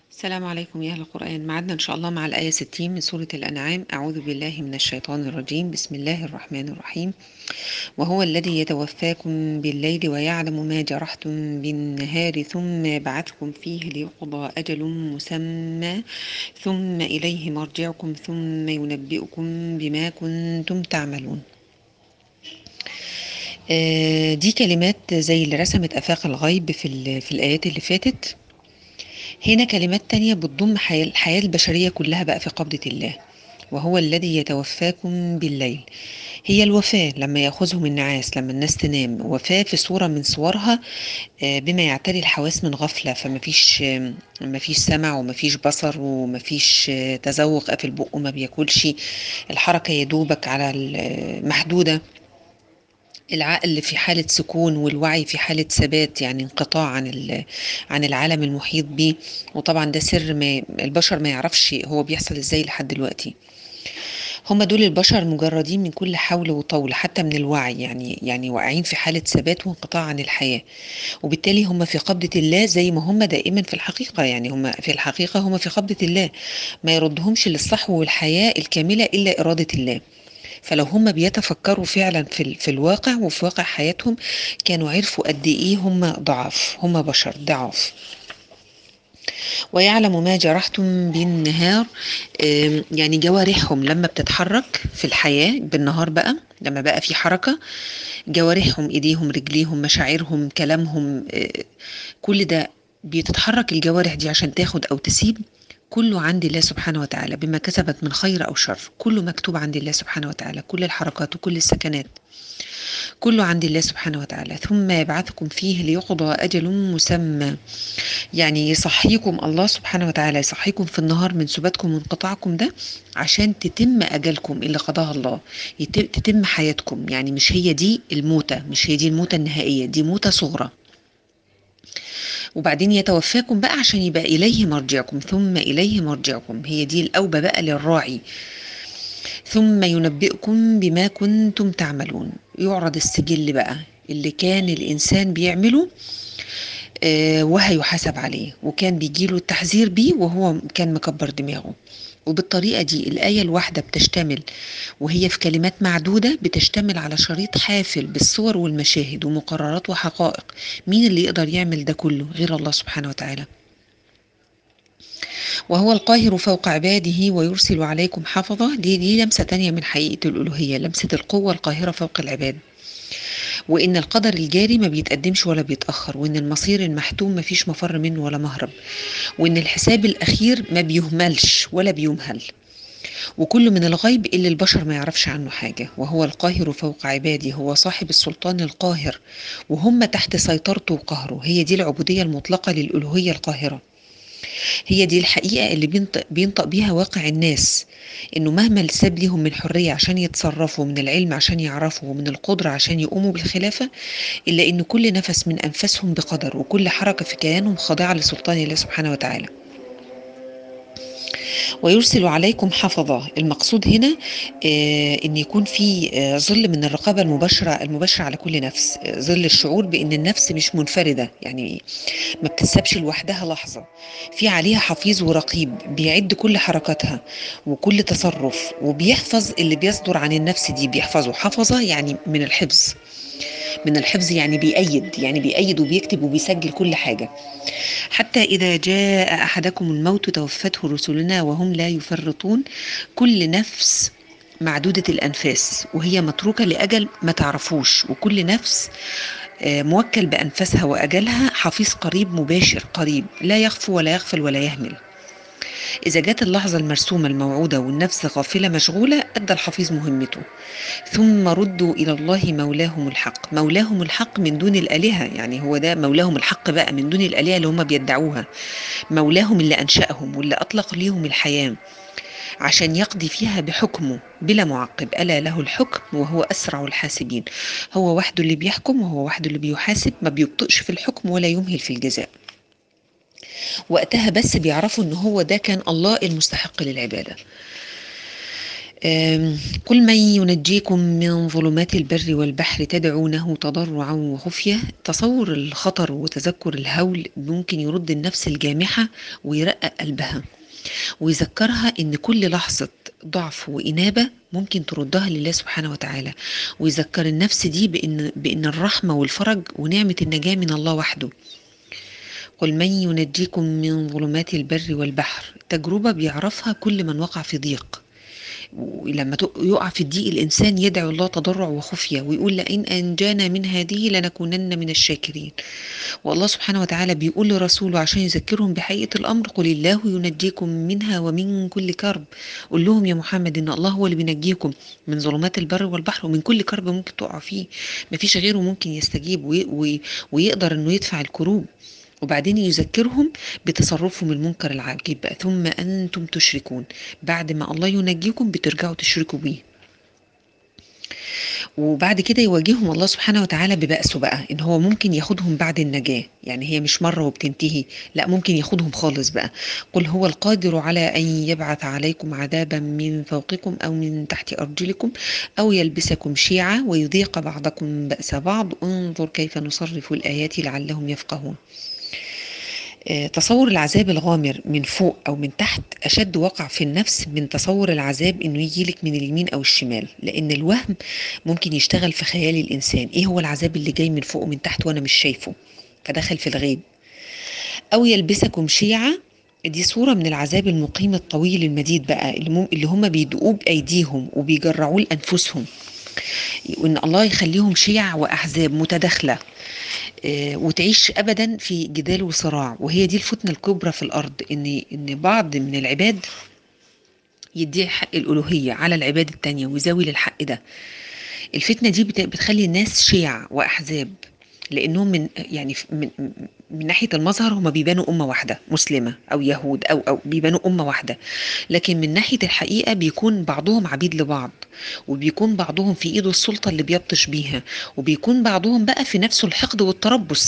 السلام عليكم يا أهل القرآن معدنا إن شاء الله مع الآية 60 من سورة الأنعام أعوذ بالله من الشيطان الرجيم بسم الله الرحمن الرحيم وهو الذي يتوفاكم بالليل ويعلم ما جرحتم بالنهار ثم يبعثكم فيه ليقضى أجل مسمى ثم إليه مرجعكم ثم ينبئكم بما كنتم تعملون آه، دي كلمات زي اللي رسمت آفاق الغيب في, ال- في الآيات اللي فاتت هنا كلمات تانية بتضم حياة الحياة البشرية كلها بقى في قبضة الله وهو الذي يتوفاكم بالليل هي الوفاة لما يأخذهم النعاس لما الناس تنام وفاة في صورة من صورها آه، بما يعتري الحواس من غفلة فمفيش آه، مفيش سمع ومفيش بصر ومفيش آه، تذوق قافل بقه ما بياكلش الحركة يدوبك على ال- محدودة العقل في حالة سكون والوعي في حالة ثبات يعني انقطاع عن ال- عن العالم المحيط بيه وطبعا ده سر ما البشر ما يعرفش هو بيحصل ازاي لحد دلوقتي هم دول البشر مجردين من كل حول وطول حتى من الوعي يعني يعني واقعين في حالة ثبات وانقطاع عن الحياة وبالتالي هم في قبضة الله زي ما هم دائما في الحقيقة يعني هم في الحقيقة هم في قبضة الله ما يردهمش للصحو والحياة الكاملة إلا إرادة الله فلو هم بيتفكروا فعلا في, ال- في الواقع وفي واقع حياتهم كانوا عرفوا قد ايه هم ضعاف هم بشر ضعاف ويعلم ما جرحتم بالنهار آم، يعني جوارحهم لما بتتحرك في الحياة بالنهار بقى لما بقى في حركة جوارحهم ايديهم رجليهم مشاعرهم كلامهم آه، كل ده بتتحرك الجوارح دي عشان تاخد او تسيب كله عند الله سبحانه وتعالى بما كسبت من خير او شر كله مكتوب عند الله سبحانه وتعالى كل الحركات وكل السكنات كله عند الله سبحانه وتعالى ثم يبعثكم فيه ليقضى أجل مسمى يعني يصحيكم الله سبحانه وتعالى يصحيكم في النهار من سباتكم وانقطاعكم ده عشان تتم أجلكم اللي قضاها الله يت- تتم حياتكم يعني مش هي دي الموتة مش هي دي الموتة النهائية دي موتة صغرى وبعدين يتوفاكم بقى عشان يبقى إليه مرجعكم ثم إليه مرجعكم هي دي الأوبة بقى للراعي ثم ينبئكم بما كنتم تعملون يعرض السجل بقى اللي كان الإنسان بيعمله آه، وهيحاسب عليه وكان بيجيله التحذير بيه وهو كان مكبر دماغه وبالطريقة دي الآية الواحدة بتشتمل وهي في كلمات معدودة بتشتمل على شريط حافل بالصور والمشاهد ومقررات وحقائق مين اللي يقدر يعمل ده كله غير الله سبحانه وتعالى وهو القاهر فوق عباده ويرسل عليكم حفظة دي دي لمسة تانية من حقيقة الألوهية لمسة القوة القاهرة فوق العباد وإن القدر الجاري ما بيتقدمش ولا بيتأخر وإن المصير المحتوم ما فيش مفر منه ولا مهرب وإن الحساب الأخير ما بيهملش ولا بيمهل وكل من الغيب اللي البشر ما يعرفش عنه حاجة وهو القاهر فوق عباده هو صاحب السلطان القاهر وهم تحت سيطرته وقهره هي دي العبودية المطلقة للألوهية القاهرة هي دي الحقيقة اللي بينطق, بينطق بيها واقع الناس إنه مهما ساب ليهم من حرية عشان يتصرفوا من العلم عشان يعرفوا ومن القدرة عشان يقوموا بالخلافة إلا إن كل نفس من أنفاسهم بقدر وكل حركة في كيانهم خاضعة لسلطان الله سبحانه وتعالى ويرسل عليكم حفظة المقصود هنا آه ان يكون في آه ظل من الرقابة المباشرة المباشرة على كل نفس آه ظل الشعور بان النفس مش منفردة يعني ما بتتسابش لوحدها لحظة في عليها حفيظ ورقيب بيعد كل حركاتها وكل تصرف وبيحفظ اللي بيصدر عن النفس دي بيحفظه حفظة يعني من الحفظ من الحفظ يعني بيأيد يعني بيأيد وبيكتب وبيسجل كل حاجة حتى إذا جاء أحدكم الموت توفته رسلنا وهم لا يفرطون كل نفس معدودة الأنفاس وهي متروكة لأجل ما تعرفوش وكل نفس آه، موكل بأنفاسها وأجلها حفيظ قريب مباشر قريب لا يخفو ولا يغفل ولا يهمل إذا جت اللحظة المرسومة الموعودة والنفس غافلة مشغولة أدى الحفيظ مهمته ثم ردوا إلى الله مولاهم الحق مولاهم الحق من دون الآلهة يعني هو ده مولاهم الحق بقى من دون الآلهة اللي هم بيدعوها مولاهم اللي أنشأهم واللي أطلق ليهم الحياة عشان يقضي فيها بحكمه بلا معقب ألا له الحكم وهو أسرع الحاسبين هو وحده اللي بيحكم وهو وحده اللي بيحاسب ما بيبطئش في الحكم ولا يمهل في الجزاء وقتها بس بيعرفوا ان هو ده كان الله المستحق للعباده آم، قل من ينجيكم من ظلمات البر والبحر تدعونه تضرعا وخفية تصور الخطر وتذكر الهول ممكن يرد النفس الجامحة ويرقق قلبها ويذكرها ان كل لحظة ضعف وإنابة ممكن تردها لله سبحانه وتعالى ويذكر النفس دي بأن, بأن الرحمة والفرج ونعمة النجاة من الله وحده قل من ينجيكم من ظلمات البر والبحر تجربة بيعرفها كل من وقع في ضيق ولما تق- يقع في الضيق الإنسان يدعو الله تضرع وخفية ويقول لئن أنجانا من هذه لنكونن من الشاكرين والله سبحانه وتعالى بيقول لرسوله عشان يذكرهم بحقيقة الأمر قل الله ينجيكم منها ومن كل كرب قول لهم يا محمد إن الله هو اللي بينجيكم من ظلمات البر والبحر ومن كل كرب ممكن تقع فيه مفيش غيره ممكن يستجيب وي وي ويقدر إنه يدفع الكروب وبعدين يذكرهم بتصرفهم المنكر العجيب بقى ثم أنتم تشركون بعد ما الله ينجيكم بترجعوا تشركوا بيه وبعد كده يواجههم الله سبحانه وتعالى ببأسه بقى ان هو ممكن ياخدهم بعد النجاة يعني هي مش مرة وبتنتهي لا ممكن ياخدهم خالص بقى قل هو القادر على ان يبعث عليكم عذابا من فوقكم او من تحت ارجلكم او يلبسكم شيعا ويذيق بعضكم بأس بعض انظر كيف نصرف الايات لعلهم يفقهون آه، تصور العذاب الغامر من فوق او من تحت اشد وقع في النفس من تصور العذاب انه يجيلك من اليمين او الشمال لان الوهم ممكن يشتغل في خيال الانسان ايه هو العذاب اللي جاي من فوق ومن تحت وانا مش شايفه فدخل في الغيب او يلبسكم شيعا دي صورة من العذاب المقيم الطويل المديد بقى اللي, مم... اللي هم بيدقوه بأيديهم وبيجرعوه لأنفسهم وإن الله يخليهم شيع وأحزاب متداخلة آه، وتعيش ابدا في جدال وصراع وهي دي الفتنه الكبرى في الارض ان ان بعض من العباد يدعي حق الالوهيه على العباد التانية ويزاوي للحق ده الفتنه دي بت- بتخلي الناس شيع واحزاب لانهم من يعني ف- من, من ناحيه المظهر هم بيبانوا امه واحده مسلمه او يهود او او بيبانوا امه واحده لكن من ناحيه الحقيقه بيكون بعضهم عبيد لبعض وبيكون بعضهم في ايده السلطه اللي بيبطش بيها وبيكون بعضهم بقى في نفسه الحقد والتربص